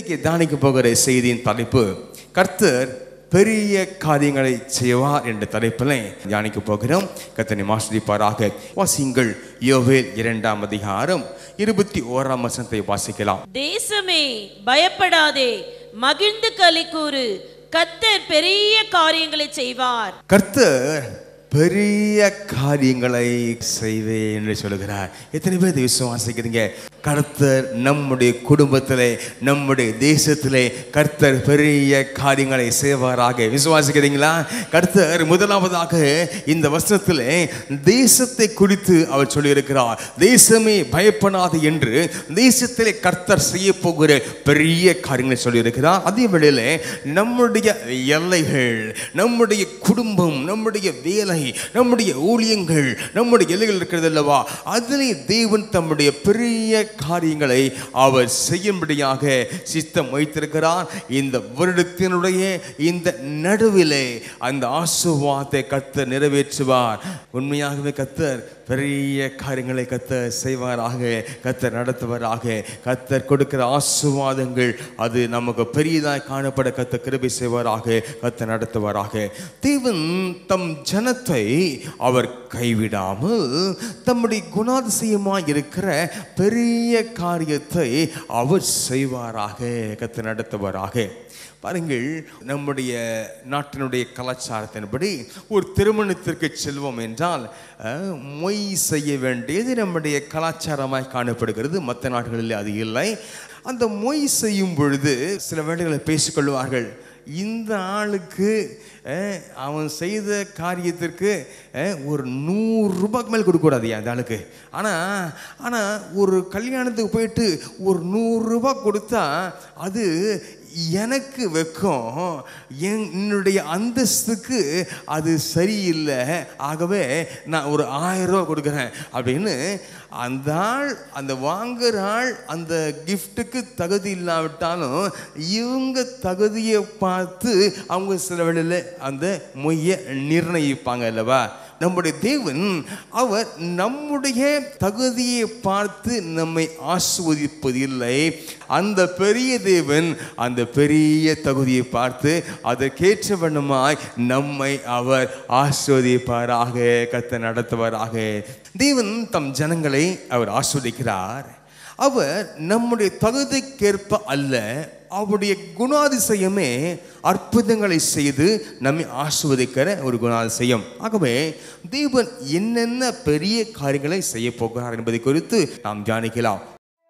இன்னைக்கு தானிக்க போகிற செய்தியின் தலைப்பு கர்த்தர் பெரிய காரியங்களை செய்வார் என்ற தலைப்பில் தியானிக்க போகிறோம் கத்தனை மாஸ்டிப்பாராக வாசிங்கள் யோவேல் இரண்டாம் அதிகாரம் இருபத்தி ஓராம் வசனத்தை வாசிக்கலாம் தேசமே பயப்படாதே மகிழ்ந்து களி கூறு கத்தர் பெரிய காரியங்களை செய்வார் கர்த்தர் பெரிய காரியங்களை செய்வேன் என்று சொல்லுகிறார் எத்தனை பேர் இதை விசுவாசிக்கிறீங்க கர்த்தர் நம்முடைய குடும்பத்திலே நம்முடைய தேசத்திலே கர்த்தர் பெரிய காரியங்களை செய்வாராக விசுவாசிக்கிறீங்களா கர்த்தர் முதலாவதாக இந்த வசனத்திலே தேசத்தை குறித்து அவர் சொல்லியிருக்கிறார் தேசமே பயப்படாது என்று தேசத்திலே கர்த்தர் செய்ய போகிற பெரிய காரியங்களை சொல்லியிருக்கிறார் அதே வேளையிலே நம்முடைய எல்லைகள் நம்முடைய குடும்பம் நம்முடைய வேலை நம்முடைய ஊழியங்கள் நம்முடைய எல்லைகள் இருக்கிறது அல்லவா அதிலே தேவன் தம்முடைய பெரிய காரியங்களை அவர் செய்யும்படியாக சித்தம் வைத்திருக்கிறார் இந்த வருடத்தினுடைய இந்த நடுவிலே அந்த ஆசுவாத்தை கத்தர் நிறைவேற்றுவார் உண்மையாகவே கத்தர் பெரிய காரியங்களை கத்தர் செய்வாராக கத்தர் நடத்துவாராக கத்தர் கொடுக்கிற ஆசுவாதங்கள் அது நமக்கு பெரியதாய் காணப்பட கத்த கிருபை செய்வாராக கத்தர் நடத்துவாராக தேவன் தம் ஜனத்தை அவர் கைவிடாமல் தம்முடைய குணாதிசயமாய் இருக்கிற பெரிய காரியத்தை அவர் செய்வாராக கத்தர் நடத்துவாராக பாருங்கள் நம்முடைய நாட்டினுடைய கலாச்சாரத்தின்படி ஒரு திருமணத்திற்கு செல்வோம் என்றால் அஹ், மொய் செய்ய வேண்டியது நம்முடைய கலாச்சாரமாய் காணப்படுகிறது மற்ற நாடுகளில் அது இல்லை அந்த மொய் செய்யும் பொழுது சில வேளைகளை பேசிக்கொள்வார்கள் இந்த ஆளுக்கு அஹ், அவன் செய்த காரியத்திற்கு அஹ், ஒரு நூறு ரூபாய்க்கு மேல் கொடுக்கக்கூடாது அந்த ஆளுக்கு ஆனால் ஆனால் ஒரு கல்யாணத்துக்கு போயிட்டு ஒரு நூறுரூபா கொடுத்தா அது எனக்கு வெக்கம் என் என்னுடைய அந்தஸ்துக்கு அது சரியில்லை ஆகவே நான் ஒரு ஆயிரம் ரூபா கொடுக்குறேன் அப்படின்னு அந்த ஆள் அந்த வாங்குற ஆள் அந்த கிஃப்ட்டுக்கு தகுதி இல்லாவிட்டாலும் இவங்க தகுதியை பார்த்து அவங்க சில வேளையில் அந்த மொய்யை நிர்ணயிப்பாங்க அல்லவா நம்முடைய தேவன் அவர் நம்முடைய தகுதியை பார்த்து நம்மை ஆஸ்வதிப்பது இல்லை அந்த பெரிய தேவன் அந்த பெரிய தகுதியை பார்த்து அதற்கேற்ற வண்ணமாய் நம்மை அவர் ஆஸ்வதிப்பாராக கத்த நடத்துவாராக தேவன் தம் ஜனங்களை அவர் ஆஸ்வதிக்கிறார் அவர் நம்முடைய தகுதிக்கேற்ப அல்ல அவருடைய குணாதிசயமே அற்புதங்களை செய்து நம்மை ஆஸ்வதிக்கிற ஒரு குணாதிசயம் ஆகவே தேவன் என்னென்ன பெரிய காரியங்களை செய்ய போகிறார் என்பதை குறித்து நாம் தியானிக்கலாம்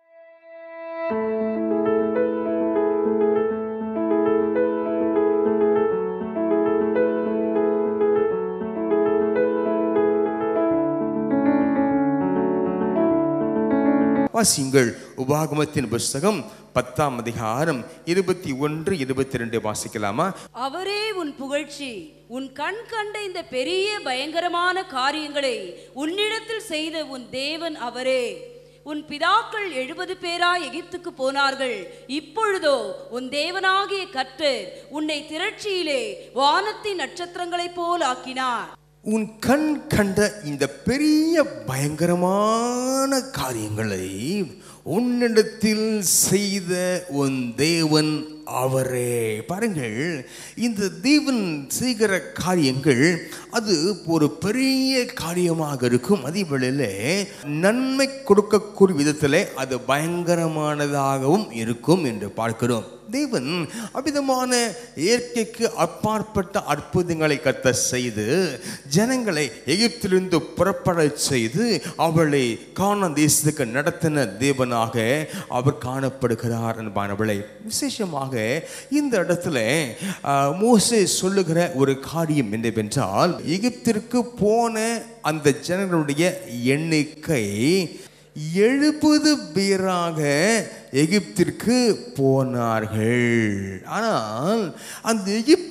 வாசியுங்கள் உபாகமத்தின் புஸ்தகம் பத்தாம் அதிகாரம் இருபத்தி ஒன்று இருபத்தி ரெண்டு வாசிக்கலாமா அவரே உன் புகழ்ச்சி உன் கண் கண்ட இந்த பெரிய பயங்கரமான காரியங்களை உன்னிடத்தில் செய்த உன் தேவன் அவரே உன் பிதாக்கள் எழுபது பேரா எகிப்துக்கு போனார்கள் இப்பொழுதோ உன் தேவனாகிய கர்த்தர் உன்னை திரட்சியிலே வானத்தின் நட்சத்திரங்களைப் போல் ஆக்கினார் உன் கண் கண்ட இந்த பெரிய பயங்கரமான காரியங்களை உன்னிடத்தில் செய்த உன் தேவன் அவரே பாருங்கள் இந்த தேவன் செய்கிற காரியங்கள் அது ஒரு பெரிய காரியமாக இருக்கும் அதே வேளையில நன்மை கொடுக்கக்கூடிய விதத்திலே அது பயங்கரமானதாகவும் இருக்கும் என்று பார்க்கிறோம் தேவன் அவ்விதமான இயற்கைக்கு அப்பாற்பட்ட அற்புதங்களை கத்த செய்து ஜனங்களை எகிப்திலிருந்து புறப்பட செய்து அவளை காண தேசத்துக்கு நடத்தின தேவனாக அவர் காணப்படுகிறார் என்பானவளை விசேஷமாக இந்த இடத்துல ஆஹ், மோசே சொல்லுகிற ஒரு காரியம் என்னவென்றால் எகிப்திற்கு போன அந்த ஜனங்களுடைய எண்ணிக்கை எழுபது பேராக எகிப்திற்கு போனார்கள் ஆனால் அந்த எகிப்து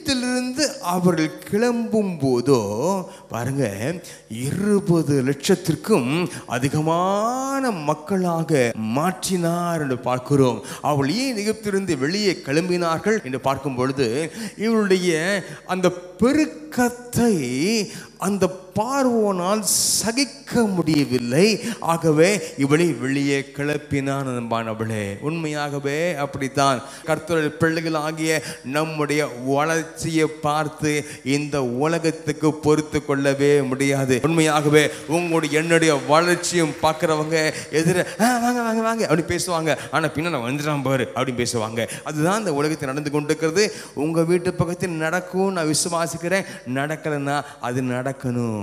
எகிப்திலிருந்து அவர்கள் கிளம்பும் போதோ பாருங்க இருபது லட்சத்திற்கும் அதிகமான மக்களாக மாற்றினார் என்று பார்க்கிறோம் அவள் ஏன் எகிப்திலிருந்து வெளியே கிளம்பினார்கள் என்று பார்க்கும் பொழுது இவருடைய அந்த பெருக்கத்தை அந்த பார்வோனால் சகிக்க முடியவில்லை ஆகவே இவளை வெளியே கிளப்பினான் அன்பானவளே உண்மையாகவே அப்படித்தான் கர்த்தருடைய பிள்ளைகள் ஆகிய நம்முடைய வளர்ச்சியை பார்த்து இந்த உலகத்துக்கு பொறுத்து கொள்ளவே முடியாது உண்மையாகவே உங்களுடைய என்னுடைய வளர்ச்சியும் பார்க்குறவங்க எதிர "ஆ, வாங்க வாங்க வாங்க அப்படி பேசுவாங்க ஆனால் பின்ன நான் வந்துடாம பாரு அப்படின்னு பேசுவாங்க அதுதான் இந்த உலகத்தில் நடந்து கொண்டிருக்கிறது உங்கள் வீட்டு பக்கத்தில் நடக்கும் நான் விசுவாசிக்கிறேன் நடக்கலைன்னா அது நடக்கணும்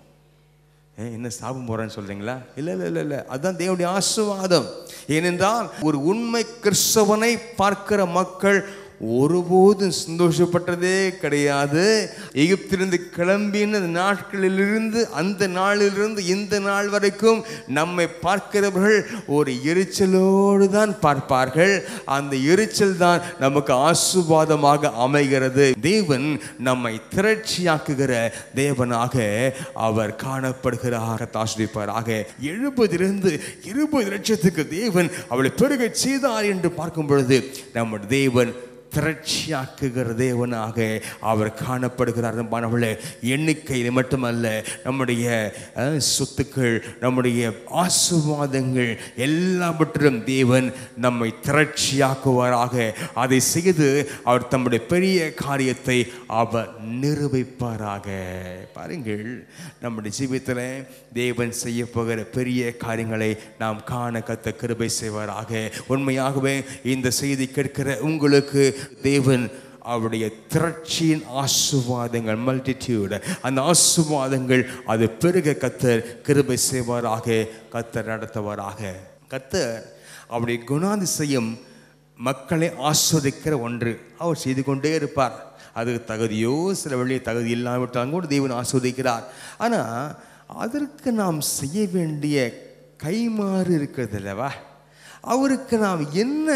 ஏ, என்ன சாபம் போறேன்னு சொல்றீங்களா இல்ல இல்ல இல்ல இல்ல அதுதான் தேவனுடைய ஆசீர்வாதம் ஏனென்றால் ஒரு உண்மை கிறிஸ்தவனை பார்க்கிற மக்கள் ஒருபோதும் சந்தோஷப்பட்டதே கிடையாது எகிப்திலிருந்து கிளம்பின நாட்களிலிருந்து அந்த நாளிலிருந்து இந்த நாள் வரைக்கும் நம்மை பார்க்கிறவர்கள் ஒரு எரிச்சலோடு தான் பார்ப்பார்கள் அந்த எரிச்சல் தான் நமக்கு ஆசுவாதமாக அமைகிறது தேவன் நம்மை திரட்சியாக்குகிற தேவனாக அவர் காணப்படுகிறார் ஆசிரிப்பாராக எழுபதிலிருந்து இருபது லட்சத்துக்கு தேவன் அவளை பெருகச் செய்தார் என்று பார்க்கும் பொழுது நம்ம தேவன் திரட்சியாக்குகிற தேவனாக அவர் காணப்படுகிறார் மாணவர்களே எண்ணிக்கையில் மட்டுமல்ல நம்முடைய அஹ், சொத்துக்கள் நம்முடைய ஆசுவாதங்கள் எல்லாவற்றிலும் தேவன் நம்மை திரட்சியாக்குவாராக அதை செய்து அவர் தம்முடைய பெரிய காரியத்தை அவர் நிரூபிப்பாராக பாருங்கள் நம்முடைய ஜீவியத்தில் தேவன் செய்ய போகிற பெரிய காரியங்களை நாம் காண கத்த கிருபை செய்வாராக உண்மையாகவே இந்த செய்தி கேட்கிற உங்களுக்கு தேவன் அவருடைய திரட்சியின் ஆசுவாதங்கள் மல்டிடியூட் அந்த ஆசுவாதங்கள் அது பெருக கத்தர் கிருபை செய்வாராக கத்தர் நடத்துவாராக கத்தர் அவருடைய குணாதிசயம் மக்களை ஆஸ்வதிக்கிற ஒன்று அவர் செய்து கொண்டே இருப்பார் அது தகுதியோ சில வழியை தகுதி இல்லாவிட்டாலும் கூட தேவன் ஆஸ்வதிக்கிறார் ஆனால் அதற்கு நாம் செய்ய வேண்டிய கைமாறு இருக்கிறது அல்லவா அவருக்கு நாம் என்ன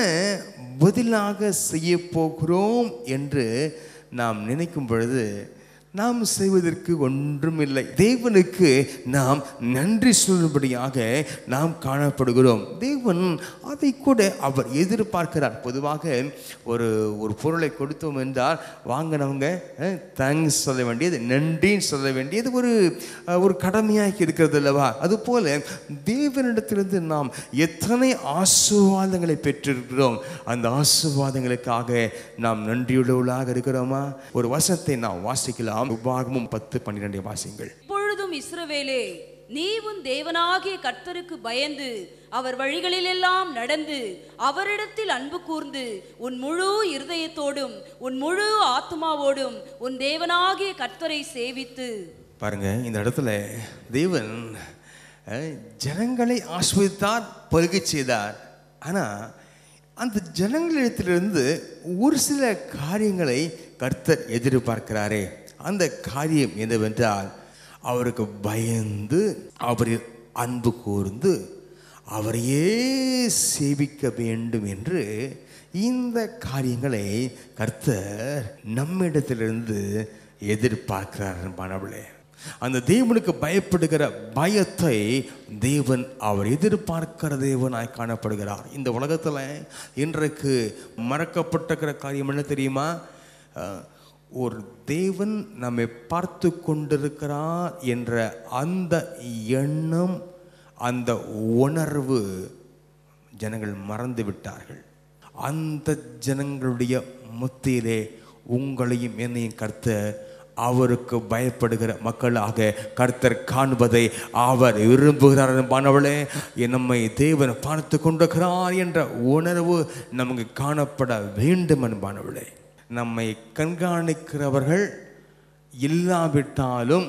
பதிலாக செய்ய போகிறோம் என்று நாம் நினைக்கும் பொழுது நாம் செய்வதற்கு ஒன்றுமில்லை தேவனுக்கு நாம் நன்றி சொல்லும்படியாக நாம் காணப்படுகிறோம் தேவன் அதை கூட அவர் எதிர்பார்க்கிறார் பொதுவாக ஒரு ஒரு பொருளை கொடுத்தோம் என்றால் வாங்கினவங்க தேங்க்ஸ் சொல்ல வேண்டியது நன்றின்னு சொல்ல வேண்டியது ஒரு அஹ், ஒரு கடமையாக இருக்கிறது அல்லவா அதுபோல தேவனிடத்திலிருந்து நாம் எத்தனை ஆசீர்வாதங்களை பெற்றிருக்கிறோம் அந்த ஆசீர்வாதங்களுக்காக நாம் நன்றியுள்ளவர்களாக இருக்கிறோமா ஒரு வசனத்தை நாம் வாசிக்கலாம் உபாகமும் பத்து பன்னிரெண்டை வாசிங்கள் இப்பொழுதும் இஸ்ரவேலே நீ உன் தேவனாகிய கர்த்தருக்கு பயந்து அவர் வழிகளிலெல்லாம் நடந்து அவரிடத்தில் அன்பு கூர்ந்து உன் முழு இருதயத்தோடும் உன் முழு ஆத்மாவோடும் உன் தேவனாகிய கர்த்தரை சேவித்து பாருங்க இந்த இடத்துல தேவன் அஹ், ஜனங்களை ஆஸ்வதித்தார் பருகச் செய்தார் ஆனால் அந்த ஜனங்களிடத்திலிருந்து ஒரு சில காரியங்களை கர்த்தர் எதிர்பார்க்கிறாரே அந்த காரியம் என்னவென்றால் அவருக்கு பயந்து அவரில் அன்பு கூர்ந்து அவரையே சேவிக்க வேண்டும் என்று இந்த காரியங்களை கர்த்தர் நம்மிடத்திலிருந்து எதிர்பார்க்கிறார் மாணவர்களே அந்த தேவனுக்கு பயப்படுகிற பயத்தை தேவன் அவர் எதிர்பார்க்கிற தேவனாய் காணப்படுகிறார் இந்த உலகத்தில் இன்றைக்கு மறக்கப்பட்டிருக்கிற காரியம் என்ன தெரியுமா அஹ், ஒரு தேவன் நம்மை பார்த்து கொண்டிருக்கிறார் என்ற அந்த எண்ணம் அந்த உணர்வு ஜனங்கள் மறந்து விட்டார்கள் அந்த ஜனங்களுடைய மத்தியிலே உங்களையும் என்னையும் கர்த்தர் அவருக்கு பயப்படுகிற மக்களாக கர்த்தர் காண்பதை அவர் விரும்புகிறார் மாணவளே நம்மை தேவன் பார்த்து கொண்டிருக்கிறார் என்ற உணர்வு நமக்கு காணப்பட வேண்டும் என்பானவளே நம்மை கண்காணிக்கிறவர்கள் இல்லாவிட்டாலும்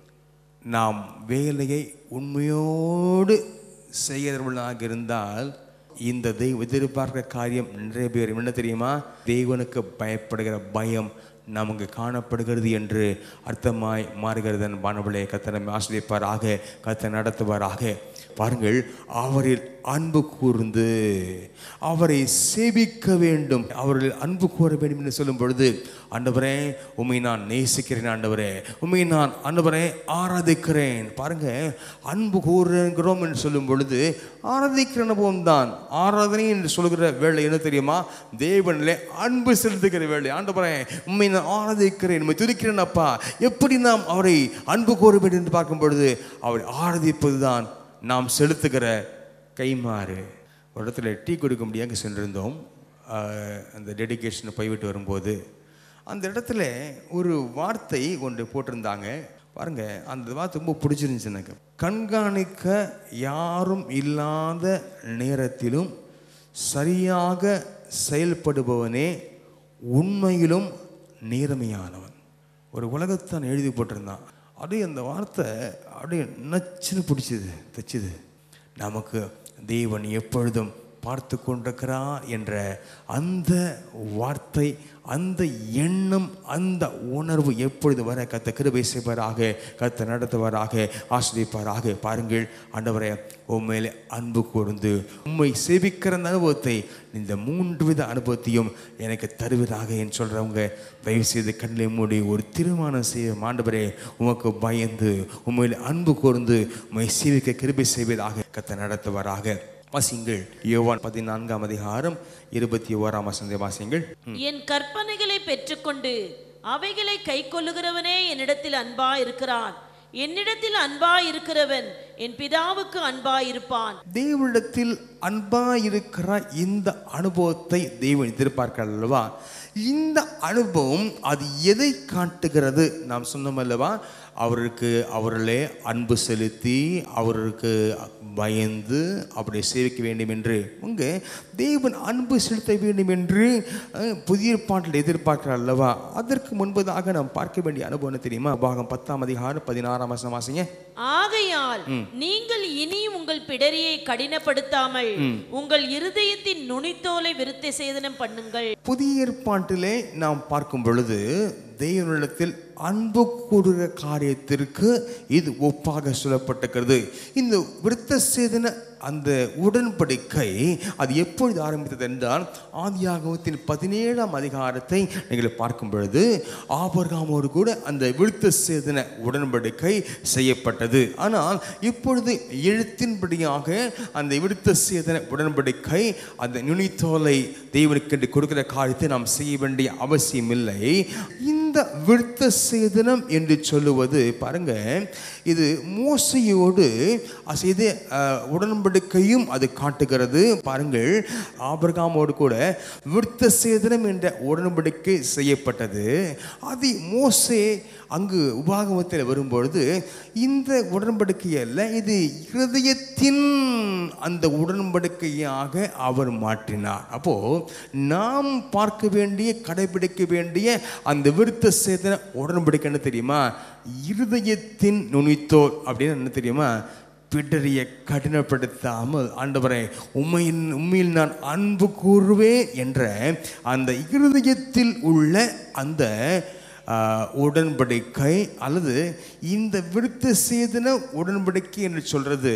நாம் வேலையை உண்மையோடு செய்கிறவர்களாக இருந்தால் இந்த தெய்வ எதிர்பார்க்கிற காரியம் நிறைய பேர் என்ன தெரியுமா தேவனுக்கு பயப்படுகிற பயம் நமக்கு காணப்படுகிறது என்று அர்த்தமாய் மாறுகிறது பானவளே கத்தனை ஆசிரியப்பாராக கத்தை நடத்துவாராக பாருங்கள் அவரில் அன்பு கூர்ந்து அவரை சேவிக்க வேண்டும் அவரில் அன்பு கூற வேண்டும் என்று சொல்லும் பொழுது ஆண்டவரே உம்மை நான் நேசிக்கிறேன் ஆண்டவரே உம்மை நான் ஆண்டவரே ஆராதிக்கிறேன் பாருங்க அன்பு கூறுகிறோம் என்று சொல்லும் பொழுது ஆராதிக்கிற அனுபவம் தான் ஆராதனை என்று சொல்கிற வேலை என்ன தெரியுமா தேவனிலே அன்பு செலுத்துகிற வேலை ஆண்டவரே உண்மை நான் ஆராதிக்கிறேன் உண்மை துதிக்கிறேன் அப்பா எப்படி நாம் அவரை அன்பு கூற வேண்டும் என்று பார்க்கும் பொழுது அவரை ஆராதிப்பது தான் நாம் செலுத்துகிற கைமாறு ஒரு இடத்துல டீ கொடுக்க முடியாங்க சென்றிருந்தோம் ஆஹ், அந்த டெடிகேஷனை போய்விட்டு வரும்போது அந்த இடத்துல ஒரு வார்த்தை ஒன்று போட்டிருந்தாங்க பாருங்க அந்த வார்த்தை ரொம்ப பிடிச்சிருந்துச்சு எனக்கு கண்காணிக்க யாரும் இல்லாத நேரத்திலும் சரியாக செயல்படுபவனே உண்மையிலும் நேர்மையானவன் ஒரு உலகத்தான் எழுதி போட்டிருந்தான் அப்படியே அந்த வார்த்தை அப்படியே நச்சுன்னு பிடிச்சிது தச்சுது நமக்கு தேவன் எப்பொழுதும் பார்த்து கொண்டிருக்கிறார் என்ற அந்த வார்த்தை அந்த எண்ணம் அந்த உணர்வு எப்பொழுது வர கத்த கிருபை செய்வாராக கத்த நடத்துவாராக ஆசிரியப்பாராக பாருங்கள் ஆண்டவரே உண்மையிலே அன்பு கூர்ந்து உண்மை சேவிக்கிற அந்த அனுபவத்தை இந்த மூன்று வித அனுபவத்தையும் எனக்கு தருவதாக என்று சொல்கிறவங்க தயவு செய்து கண்களை மூடி ஒரு திருமணம் செய்ய ஆண்டவரே உமக்கு பயந்து உண்மையில் அன்பு கூர்ந்து உண்மை சேவிக்க கிருபை செய்வதாக கத்த நடத்துவாராக வாசிங்கள் யோவான் பதினான்காம் அதிகாரம் இருபத்தி ஓராம் வசந்த வாசிங்கள் என் கற்பனைகளை பெற்றுக்கொண்டு அவைகளை கைக்கொள்ளுகிறவனே என்னிடத்தில் அன்பா இருக்கிறான் என்னிடத்தில் அன்பா இருக்கிறவன் என் பிதாவுக்கு அன்பா இருப்பான் தேவனிடத்தில் அன்பாக இருக்கிற இந்த அனுபவத்தை தேவன் எதிர்பார்க்கிறார் அல்லவா இந்த அனுபவம் அது எதை காட்டுகிறது நாம் சொன்னோம் அல்லவா அவருக்கு அவர்களே அன்பு செலுத்தி அவருக்கு பயந்து அப்படி சேவிக்க வேண்டும் என்று உங்க தேவன் அன்பு செலுத்த வேண்டும் என்று அஹ், புதிய பாட்டில் எதிர்பார்க்கிறார் அல்லவா அதற்கு முன்பதாக நாம் பார்க்க வேண்டிய அனுபவம் என்ன தெரியுமா பாகம் பத்தாம் அதிகாரம் பதினாறாம் வசனம் வாசிங்க ஆகையால் நீங்கள் இனி உங்கள் பிடரியை கடினப்படுத்தாமல் உங்கள் இருதயத்தின் நுனித்தோலை விருத்தி சேதனம் பண்ணுங்கள் புதிய ஏற்பாட்டிலே நாம் பார்க்கும் பொழுது தேவனிடத்தில் அன்பு கூடுகிற காரியத்திற்கு இது ஒப்பாக சொல்லப்பட்டிருக்கிறது இந்த விருத்த சேதன அந்த உடன்படிக்கை அது எப்பொழுது ஆரம்பித்தது என்றால் ஆதியாகமத்தின் பதினேழாம் அதிகாரத்தை நீங்கள் பார்க்கும் பொழுது ஆபர்காமோடு கூட அந்த விருத்த சேதன உடன்படிக்கை செய்யப்பட்டது ஆனால் இப்பொழுது எழுத்தின்படியாக அந்த விருத்த சேதன உடன்படிக்கை அந்த நுனித்தோலை தேவனுக்கு கொடுக்கிற காரியத்தை நாம் செய்ய வேண்டிய அவசியம் இல்லை இந்த விருத்த சேதனம் என்று சொல்லுவது பாருங்க இது மோசையோடு செய்த அஹ், உடன்படிக்கையும் அது காட்டுகிறது பாருங்கள் ஆபிரகாமோடு கூட விருத்த சேதனம் என்ற உடன்படிக்கை செய்யப்பட்டது அது மோசே அங்கு உபாகமத்தில் வரும்பொழுது இந்த உடன்படிக்கை அல்ல இது இருதயத்தின் அந்த உடன்படிக்கையாக அவர் மாற்றினார் அப்போ நாம் பார்க்க வேண்டிய கடைபிடிக்க வேண்டிய அந்த விருத்த சேதன உடன்படிக்கை என்ன தெரியுமா இருதயத்தின் நுனித்தோல் அப்படின்னு என்ன தெரியுமா பிடரிய கடினப்படுத்தாமல் ஆண்டவரே உண்மையின் உண்மையில் நான் அன்பு கூறுவேன் என்ற அந்த இருதயத்தில் உள்ள அந்த ஆஹ், உடன்படிக்கை அல்லது இந்த விருத்த சேதன உடன்படிக்கை என்று சொல்றது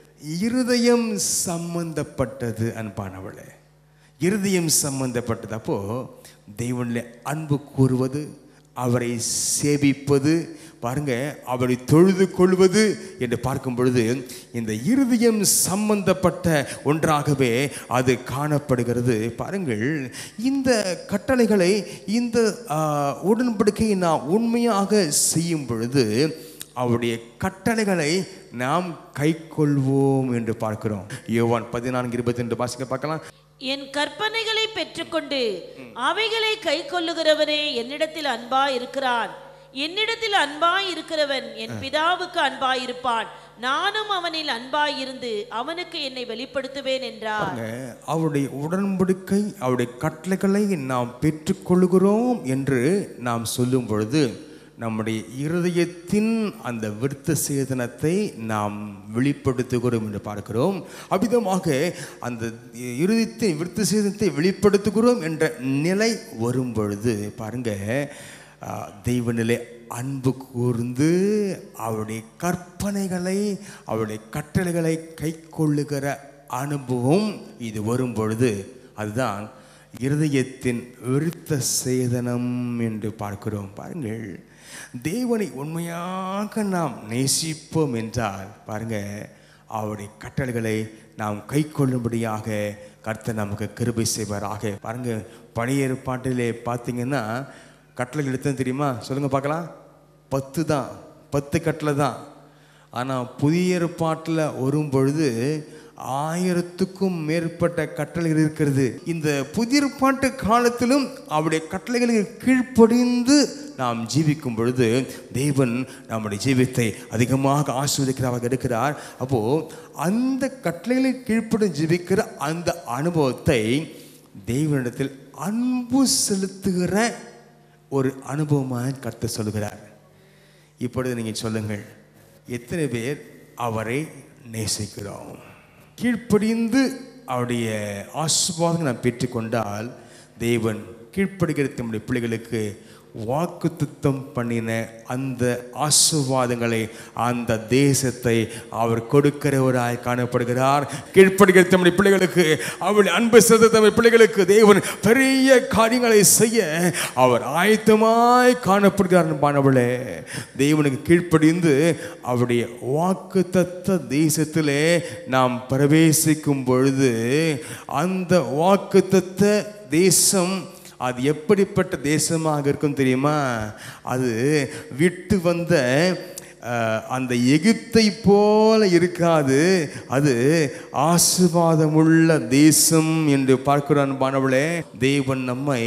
இருதயம் சம்பந்தப்பட்டது அன்பானவளே இருதயம் சம்பந்தப்பட்டது அப்போ தேவனில் அன்பு கூறுவது அவரை சேவிப்பது பாருங்க அவரை தொழுது கொள்வது என்று பார்க்கும் பொழுது இந்த இருதயம் சம்பந்தப்பட்ட ஒன்றாகவே அது காணப்படுகிறது பாருங்கள் இந்த கட்டளைகளை இந்த ஆ, உடன்படிக்கையை நாம் உண்மையாக செய்யும் பொழுது அவருடைய கட்டளைகளை நாம் கைக்கொள்வோம் என்று பார்க்கிறோம் யோவான் பதினான்கு இருபத்தி ரெண்டு வாசிக்க பார்க்கலாம் என் கற்பனைகளை பெற்றுக்கொண்டு அவைகளை கைக்கொள்ளுகிறவனே என்னிடத்தில் அன்பா இருக்கிறான் என்னிடத்தில் அன்பாய் இருக்கிறவன் என் பிதாவுக்கு அன்பாய் இருப்பான் நானும் அவனில் அன்பாய் இருந்து அவனுக்கு என்னை வெளிப்படுத்துவேன் என்றார் பாருங்க, அவருடைய உடன்படிக்கை அவருடைய கட்டளைகளை நாம் பெற்றுக்கொள்கிறோம் என்று நாம் சொல்லும் பொழுது நம்முடைய இருதயத்தின் அந்த விருத்த சேதனத்தை நாம் வெளிப்படுத்துகிறோம் என்று பார்க்கிறோம் அவ்விதமாக அந்த இருதயத்தின் விருத்த சேதனத்தை வெளிப்படுத்துகிறோம் என்ற நிலை வரும் பொழுது பாருங்க ஆஹ், தெய்வ நிலை அன்பு கூர்ந்து அவருடைய கற்பனைகளை அவருடைய கட்டளைகளை கைக்கொள்ளுகிற அனுபவம் இது வரும் பொழுது அதுதான் இருதயத்தின் விருத்த சேதனம் என்று பார்க்கிறோம் பாருங்கள் தேவனை உண்மையாக நாம் நேசிப்போம் என்றால் பாருங்க அவருடைய கட்டளைகளை நாம் கைக்கொள்ளும்படியாக கர்த்தர் நமக்கு கிருபை செய்வாராக பாருங்க பழைய ஏற்பாட்டிலே பார்த்தீங்கன்னா கட்டளைகள் எடுத்தது தெரியுமா சொல்லுங்க பார்க்கலாம் பத்து தான் பத்து கட்டளை தான் ஆனால் புதிய ஏற்பாட்டில் வரும் பொழுது ஆயிரத்துக்கும் மேற்பட்ட கட்டளைகள் இருக்கிறது இந்த புதிய ஏற்பாட்டு காலத்திலும் அவருடைய கட்டளைகளுக்கு கீழ்ப்படிந்து நாம் ஜீவிக்கும் பொழுது தேவன் நம்முடைய ஜீவித்தை அதிகமாக ஆஸ்வதிக்கிறவராக இருக்கிறார் அப்போ அந்த கட்டளைகளை கீழ்ப்படி ஜீவிக்கிற அந்த அனுபவத்தை தேவனிடத்தில் அன்பு செலுத்துகிற ஒரு அனுபவமாக கர்த்தர் சொல்கிறார் இப்பொழுது நீங்கள் சொல்லுங்கள் எத்தனை பேர் அவரை நேசிக்கிறோம் கீழ்ப்படிந்து அவருடைய ஆசீர்வாதங்களை நாம் பெற்றுக்கொண்டால் தேவன் கீழ்ப்படுகிற தம்முடைய பிள்ளைகளுக்கு வாக்குத்தத்தம் பண்ணின அந்த ஆசீர்வாதங்களை அந்த தேசத்தை அவர் கொடுக்கிறவராய் காணப்படுகிறார் கீழ்ப்படுகிற தம்முடைய பிள்ளைகளுக்கு அவருடைய அன்பு செலுத்த தம்முடைய பிள்ளைகளுக்கு தேவன் பெரிய காரியங்களை செய்ய அவர் ஆயத்தமாய் காணப்படுகிறார் அன்பானவளே தேவனுக்கு கீழ்ப்படிந்து அவருடைய வாக்குத்தத்த தேசத்திலே நாம் பிரவேசிக்கும் பொழுது அந்த வாக்குத்தத்த தேசம் அது எப்படிப்பட்ட தேசமாக இருக்கும் தெரியுமா அது விட்டு வந்த அஹ், அந்த எகிப்தை போல இருக்காது அது ஆசிர்வாதமுள்ள தேசம் என்று பார்க்கிற அன்பானவளே தேவன் நம்மை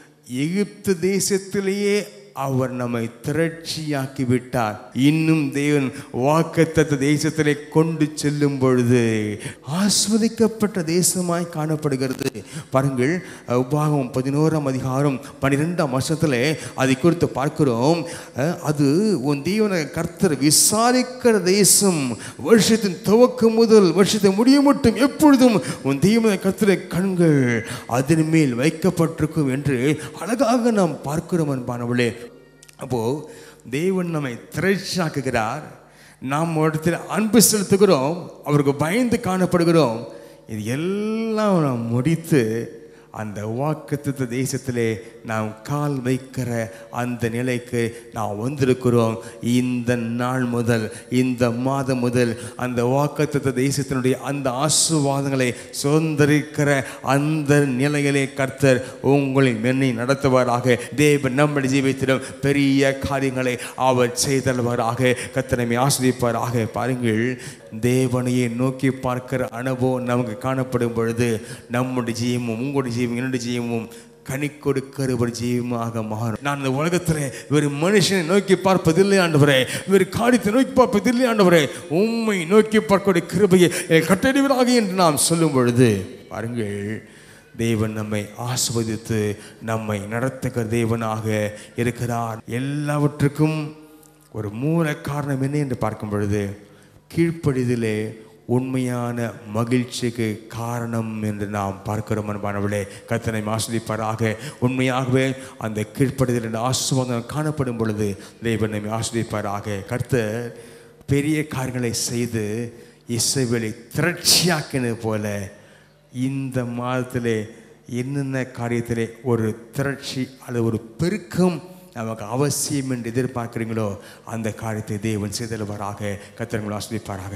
எகிப்து தேசத்திலேயே அவர் நம்மை திரட்சியாக்கி விட்டார் இன்னும் தேவன் வாக்குத்தத்த தேசத்திலே கொண்டு செல்லும் பொழுது ஆஸ்வதிக்கப்பட்ட தேசமாய் காணப்படுகிறது பாருங்கள் உபாகம் பதினோராம் அதிகாரம் பன்னிரெண்டாம் வருஷத்துல அதை குறித்து பார்க்கிறோம் அஹ், அது உன் தேவன கர்த்தர் விசாரிக்கிற தேசம் வருஷத்தின் துவக்கம் முதல் வருஷத்தை முடிய மட்டும் எப்பொழுதும் உன் தேவன கர்த்தரை கண்கள் அதன் மேல் வைக்கப்பட்டிருக்கும் என்று அழகாக நாம் பார்க்கிறோம் அன்பானவளே அப்போ தேவன் நம்மை திரட்சியாக்குகிறார் நாம் இடத்துல அன்பு செலுத்துகிறோம் அவருக்கு பயந்து காணப்படுகிறோம் இது எல்லாம் நாம் முடித்து அந்த வாக்குத்தத்த தேசத்திலே நாம் கால் வைக்கிற அந்த நிலைக்கு நாம் வந்திருக்கிறோம் இந்த நாள் முதல் இந்த மாதம் முதல் அந்த வாக்குத்தத்த தேசத்தினுடைய அந்த ஆசீர்வாதங்களை சுதந்திரிக்கிற அந்த நிலையிலே கர்த்தர் உங்களை மென்னை நடத்துவாராக தேவன் நம்முடைய ஜீவித்திடம் பெரிய காரியங்களை அவர் செய்தல்வாராக கர்த்தனை ஆசிரியப்பாராக பாருங்கள் தேவனையே நோக்கி பார்க்கிற அனுபவம் நமக்கு காணப்படும் பொழுது நம்முடைய ஜீவமும் உங்களுடைய ஜீவம் என்னுடைய ஜீவமும் கனி கொடுக்கிற ஒரு ஜீவமாக மாறும் நான் இந்த உலகத்தில் ஒரு மனுஷனை நோக்கி பார்ப்பதில்லை ஆண்டவரே ஒரு காரியத்தை நோக்கி பார்ப்பதில்லை ஆண்டவரே உண்மை நோக்கி பார்க்கக்கூடிய கிருபையை கட்டடிவராக என்று நாம் சொல்லும் பொழுது பாருங்கள் தேவன் நம்மை ஆஸ்வதித்து நம்மை நடத்துகிற தேவனாக இருக்கிறார் எல்லாவற்றுக்கும் ஒரு மூல காரணம் என்ன என்று பார்க்கும் பொழுது கீழ்ப்படிதலே உண்மையான மகிழ்ச்சிக்கு காரணம் என்று நாம் பார்க்கிறோம் அன்பானவளே கத்தனை ஆஸ்வதிப்பாராக உண்மையாகவே அந்த கீழ்ப்படிதல் என்ற ஆசுவாதம் காணப்படும் பொழுது தேவன் நம்மை ஆஸ்வதிப்பாராக கர்த்தர் பெரிய காரியங்களை செய்து இசைவேலை திரட்சியாக்கினது போல இந்த மாதத்திலே என்னென்ன காரியத்திலே ஒரு திரட்சி அல்லது ஒரு பெருக்கம் நமக்கு அவசியம் என்று எதிர்பார்க்கிறீங்களோ அந்த காரியத்தை தேவன் செய்தல்வராக கத்திரங்கள் ஆஸ்வதிப்பாராக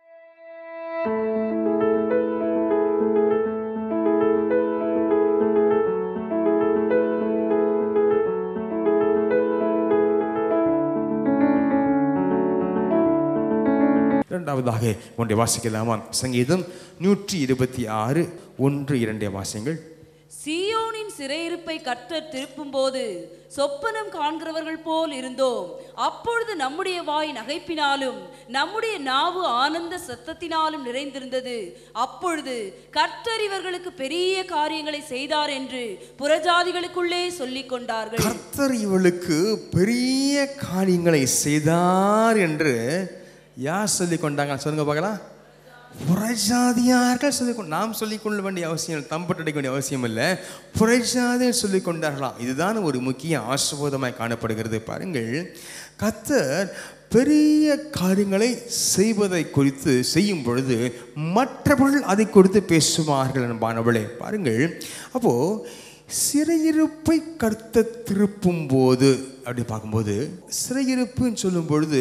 இரண்டாவதாக ஒன்றை வாசிக்கலாமா சங்கீதம் நூற்றி இருபத்தி ஆறு ஒன்று இரண்டே வாசியங்கள் சீயோனின் சிறையிருப்பை கர்த்தர் திருப்பும்போது சொப்பனம் காண்கிறவர்கள் போல் இருந்தோம் அப்பொழுது நம்முடைய வாய் நகைப்பினாலும் நம்முடைய நாவு ஆனந்த சத்தத்தினாலும் நிறைந்திருந்தது அப்பொழுது கர்த்தர் இவர்களுக்கு பெரிய காரியங்களை செய்தார் என்று புறஜாதிகளுக்குள்ளே சொல்லிக் கொண்டார்கள் கர்த்தர் இவளுக்கு பெரிய காரியங்களை செய்தார் என்று யார் சொல்லி கொண்டாங்க சொல்லுங்க பார்க்கலாம் புறஜாதியார்கள் சொல்லிக்கொண்டு நாம் சொல்லிக்கொள்ள வேண்டிய அவசியம் இல்லை தம்பட்டு அடிக்க வேண்டிய அவசியம் இல்லை புறஜாதியர் சொல்லிக் கொண்டார்களாம் இதுதான் ஒரு முக்கிய ஆசிர்வாதமாய் காணப்படுகிறது பாருங்கள் கத்தர் பெரிய காரியங்களை செய்வதை குறித்து செய்யும் பொழுது மற்றவர்கள் அதை குறித்து பேசுவார்கள் என்பானவளே பாருங்கள் அப்போ சிறையிருப்பை கர்த்த திருப்பும் போது அப்படி பார்க்கும்போது சிறையிருப்புன்னு சொல்லும் பொழுது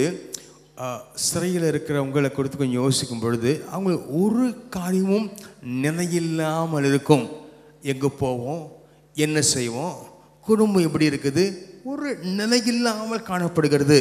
சிறையில் இருக்கிறவங்களை கொடுத்து கொஞ்சம் யோசிக்கும் பொழுது அவங்க ஒரு காரியமும் நிலையில்லாமல் இருக்கும் எங்கே போவோம் என்ன செய்வோம் குடும்பம் எப்படி இருக்குது ஒரு நிலையில்லாமல் காணப்படுகிறது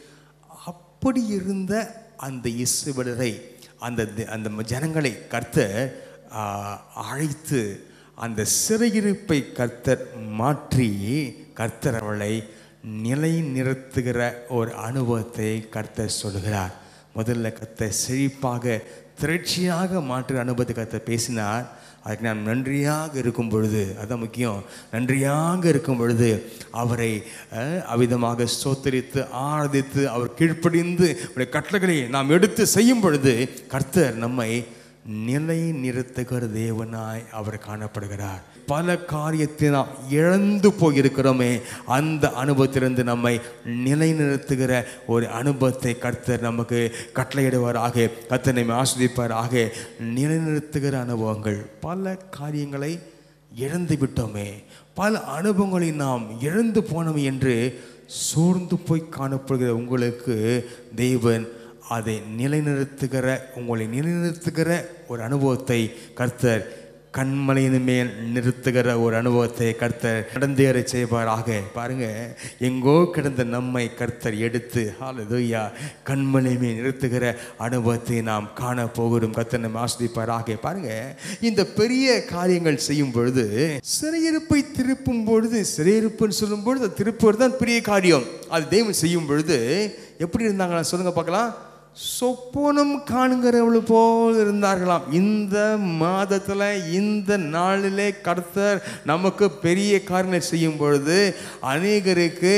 அப்படி இருந்த அந்த இசுவலரை அந்த தி- அந்த ஜனங்களை கர்த்தர் ஆ, அழைத்து அந்த சிறையிருப்பை கர்த்தர் மாற்றி கர்த்தர் அவளை நிலை நிறுத்துகிற ஒரு அனுபவத்தை கர்த்தர் சொல்கிறார் முதல்ல கர்த்தர் செழிப்பாக திரட்சியாக மாற்றுகிற அனுபவத்தை கர்த்தர் பேசினார் அதுக்கு நாம் நன்றியாக இருக்கும் பொழுது அதான் முக்கியம் நன்றியாக இருக்கும் பொழுது அவரை அஹ், அவ்விதமாக ஸ்தோத்தரித்து ஆராதித்து அவர் கீழ்ப்படிந்து அவருடைய கட்டளைகளை நாம் எடுத்து செய்யும் பொழுது கர்த்தர் நம்மை நிலை நிறுத்துகிற தேவனாய் அவர் காணப்படுகிறார் பல காரியத்தை நாம் இழந்து போயிருக்கிறோமே அந்த அனுபவத்திலிருந்து நம்மை நிலைநிறுத்துகிற ஒரு அனுபவத்தை கர்த்தர் நமக்கு கட்டளையிடுவாராக கர்த்தர் நம்மை ஆஸ்வதிப்பாராக நிலைநிறுத்துகிற அனுபவங்கள் பல காரியங்களை இழந்து விட்டோமே பல அனுபவங்களை நாம் இழந்து போனோம் என்று சோர்ந்து போய் காணப்படுகிற உங்களுக்கு தேவன் அதை நிலைநிறுத்துகிற உங்களை நிலைநிறுத்துகிற ஒரு அனுபவத்தை கர்த்தர் கண்மலையின் மேல் நிறுத்துகிற ஒரு அனுபவத்தை கர்த்தர் நடந்தேற செய்வாராக பாருங்க எங்கோ கிடந்த நம்மை கர்த்தர் எடுத்து ஹalleluya கண்மலை மேல் நிறுத்துகிற அனுபவத்தை நாம் காண போகிறோம் கர்த்தர் நம்ம ஆஸ்வதிப்பாராக பாருங்க இந்த பெரிய காரியங்கள் செய்யும் பொழுது சிறையிருப்பை திருப்பும் பொழுது சிறையிருப்புன்னு சொல்லும் பொழுது அது திருப்புவது தான் பெரிய காரியம் அது தெய்வம் செய்யும் பொழுது எப்படி இருந்தாங்களா சொல்லுங்க பார்க்கலாம் சொப்பனம் காணுகிறவள் போல் இருந்தார்களாம் இந்த மாதத்தில் இந்த நாளிலே கர்த்தர் நமக்கு பெரிய காரியங்களை செய்யும் பொழுது அநேகருக்கு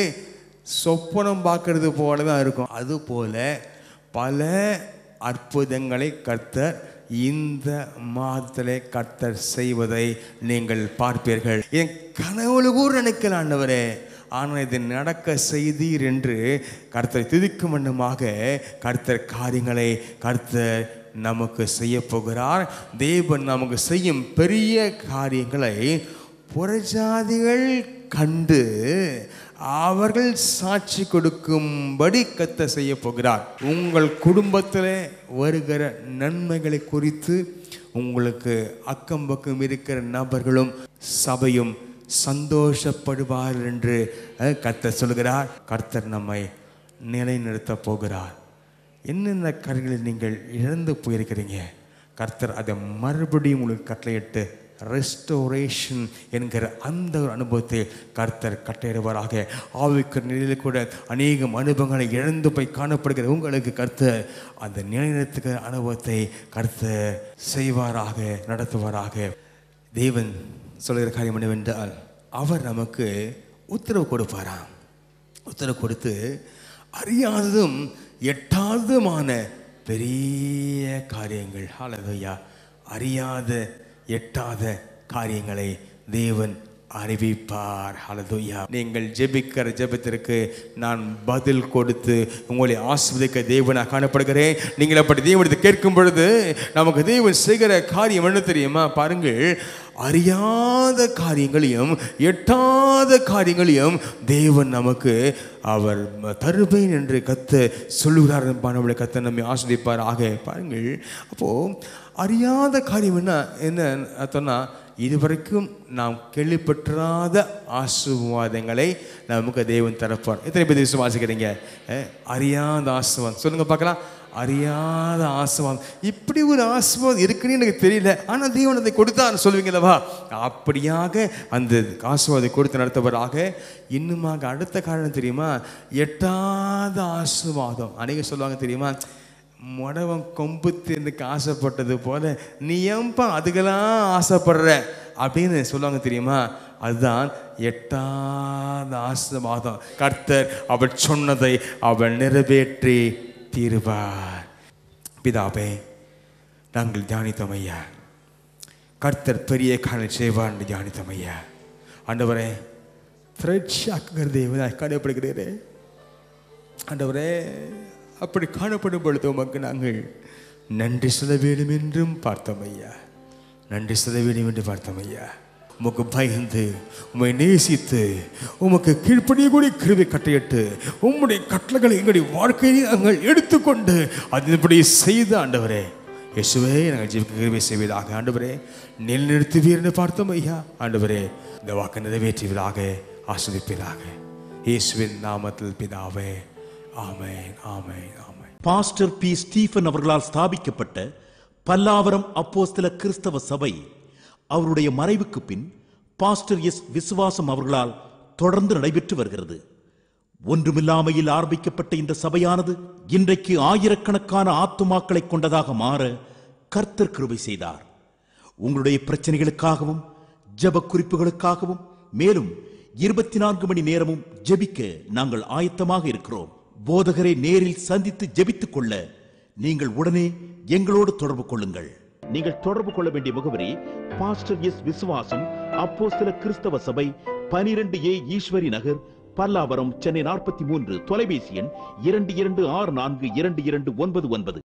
சொப்பனம் பார்க்கறது போல தான் இருக்கும் அதுபோல பல அற்புதங்களை கர்த்தர் இந்த மாதத்திலே கர்த்தர் செய்வதை நீங்கள் பார்ப்பீர்கள் என் கனவுல கூட நினைக்கல ஆண்டவரே ஆனால் இது நடக்க செய்தீர் என்று கர்த்தரை துதிக்கும் வண்ணமாக கர்த்தர் காரியங்களை கர்த்தர் நமக்கு செய்ய போகிறார் தேவன் நமக்கு செய்யும் பெரிய காரியங்களை புறஜாதிகள் கண்டு அவர்கள் சாட்சி கொடுக்கும்படி கத்த செய்ய போகிறார் உங்கள் குடும்பத்தில் வருகிற நன்மைகளை குறித்து உங்களுக்கு அக்கம் பக்கம் இருக்கிற நபர்களும் சபையும் சந்தோஷப்படுவார் என்று அஹ், கர்த்தர் சொல்கிறார் கர்த்தர் நம்மை நிலைநிறுத்தப் போகிறார் என்னென்ன காரியங்களில் நீங்கள் இழந்து போயிருக்கிறீங்க கர்த்தர் அதை மறுபடியும் உங்களுக்கு கட்டளையிட்டு ரெஸ்டோரேஷன் என்கிற அந்த ஒரு அனுபவத்தை கர்த்தர் கட்டளையிடுவாராக ஆவிக்கு நிலையில் கூட அநேகம் அனுபவங்களை இழந்து போய் காணப்படுகிற உங்களுக்கு கர்த்தர் அந்த நிலைநிறுத்துகிற அனுபவத்தை கர்த்தர் செய்வாராக நடத்துவாராக தேவன் சொல்கிற காரியம் என்னவென்றால் அவர் நமக்கு உத்தரவு கொடுப்பாராம் உத்தரவு கொடுத்து அறியாததும் எட்டாததுமான பெரிய காரியங்கள் ஹalleluya அறியாத எட்டாத காரியங்களை தேவன் அறிவிப்பார் ஹalleluya நீங்கள் ஜெபிக்கிற ஜெபத்திற்கு நான் பதில் கொடுத்து உங்களை ஆஸ்வதிக்க தேவனாக காணப்படுகிறேன் நீங்கள் அப்படி தேவனத்தை கேட்கும் பொழுது நமக்கு தேவன் செய்கிற காரியம் என்ன தெரியுமா பாருங்கள் அறியாத காரியங்களையும் எட்டாத காரியங்களையும் தேவன் நமக்கு அவர் தருவேன் என்று கத்த சொல்லுகிறார் நம்மளை கத்த நம்மை ஆஸ்வதிப்பார் ஆக பாருங்கள் அப்போ அறியாத காரியம் என்ன என்ன அர்த்தம்னா இதுவரைக்கும் நாம் கேள்விப்பற்றாத ஆசீர்வாதங்களை நமக்கு தேவன் தரப்பார் எத்தனை பேர் விசுவாசிக்கிறீங்க அஹ், அறியாத ஆசீர்வாதம் சொல்லுங்க பார்க்கலாம் அறியாத ஆசீர்வாதம் இப்படி ஒரு ஆசீர்வாதம் இருக்குன்னு எனக்கு தெரியல ஆனால் தேவன் அதை கொடுத்தார் சொல்லுவீங்களவா அப்படியாக அந்த ஆசீர்வாதத்தை கொடுத்து நடத்தவராக இன்னுமாக அடுத்த காரணம் தெரியுமா எட்டாத ஆசீர்வாதம் அநேக சொல்லுவாங்க தெரியுமா முடவன் கொம்பு தேர்ந்துக்கு ஆசைப்பட்டது போல நீ ஏன்பா அதுக்கெல்லாம் ஆசைப்படுற அப்படின்னு சொல்லுவாங்க தெரியுமா அதுதான் எட்டாத ஆசீர்வாதம் கர்த்தர் அவர் சொன்னதை அவர் நிறைவேற்றி தீருவார் பிதாவே நாங்கள் தியானித்தோம் ஐயா கர்த்தர் பெரிய காரணம் செய்வார் என்று தியானித்தோம் ஐயா ஆண்டவரே திரட்சியாக்குகிற தேவனாய் காணப்படுகிறீரே ஆண்டவரே அப்படி காணப்படும் பொழுது உமக்கு நாங்கள் நன்றி சொல்ல வேண்டும் என்றும் பார்த்தோம் ஐயா நன்றி சொல்ல வேண்டும் என்று பார்த்தோம் ஐயா உமக்கு பயந்து உம்மை நேசித்து உமக்கு கீழ்ப்படியக்கூடிய கிருவை கட்டையிட்டு உம்முடைய கட்டளைகளை எங்களுடைய வாழ்க்கையை நாங்கள் எடுத்துக்கொண்டு அதன்படி செய்த ஆண்டவரே இயேசுவே நாங்கள் ஜீவிக்க கிருவை செய்வதாக ஆண்டவரே நிலைநிறுத்துவீர் என்று பார்த்தோம் ஐயா ஆண்டவரே இந்த வாக்கு நிறைவேற்றுவதாக ஆஸ்வதிப்பீராக இயேசுவின் நாமத்தில் பிதாவே ஆமென் ஆமென் ஆமென் பாஸ்டர் பி ஸ்டீஃபன் அவர்களால் ஸ்தாபிக்கப்பட்ட பல்லாவரம் அப்போஸ்தல கிறிஸ்தவ சபை அவருடைய மறைவுக்கு பின் பாஸ்டர் எஸ் விசுவாசம் அவர்களால் தொடர்ந்து நடைபெற்று வருகிறது ஒன்றுமில்லாமையில் ஆரம்பிக்கப்பட்ட இந்த சபையானது இன்றைக்கு ஆயிரக்கணக்கான ஆத்துமாக்களை கொண்டதாக மாற கர்த்தர் கிருபை செய்தார் உங்களுடைய பிரச்சனைகளுக்காகவும் ஜெப குறிப்புகளுக்காகவும் மேலும் இருபத்தி நான்கு மணி நேரமும் ஜெபிக்க நாங்கள் ஆயத்தமாக இருக்கிறோம் போதகரை நேரில் சந்தித்து ஜெபித்துக் கொள்ள நீங்கள் உடனே எங்களோடு தொடர்பு கொள்ளுங்கள் நீங்கள் தொடர்பு கொள்ள வேண்டிய முகவரி பாஸ்டர் எஸ் விசுவாசம் அப்போஸ்தல கிறிஸ்தவ சபை பனிரெண்டு ஏ ஈஸ்வரி நகர் பல்லாவரம் சென்னை நாற்பத்தி மூன்று தொலைபேசி எண் இரண்டு இரண்டு ஆறு நான்கு இரண்டு இரண்டு ஒன்பது ஒன்பது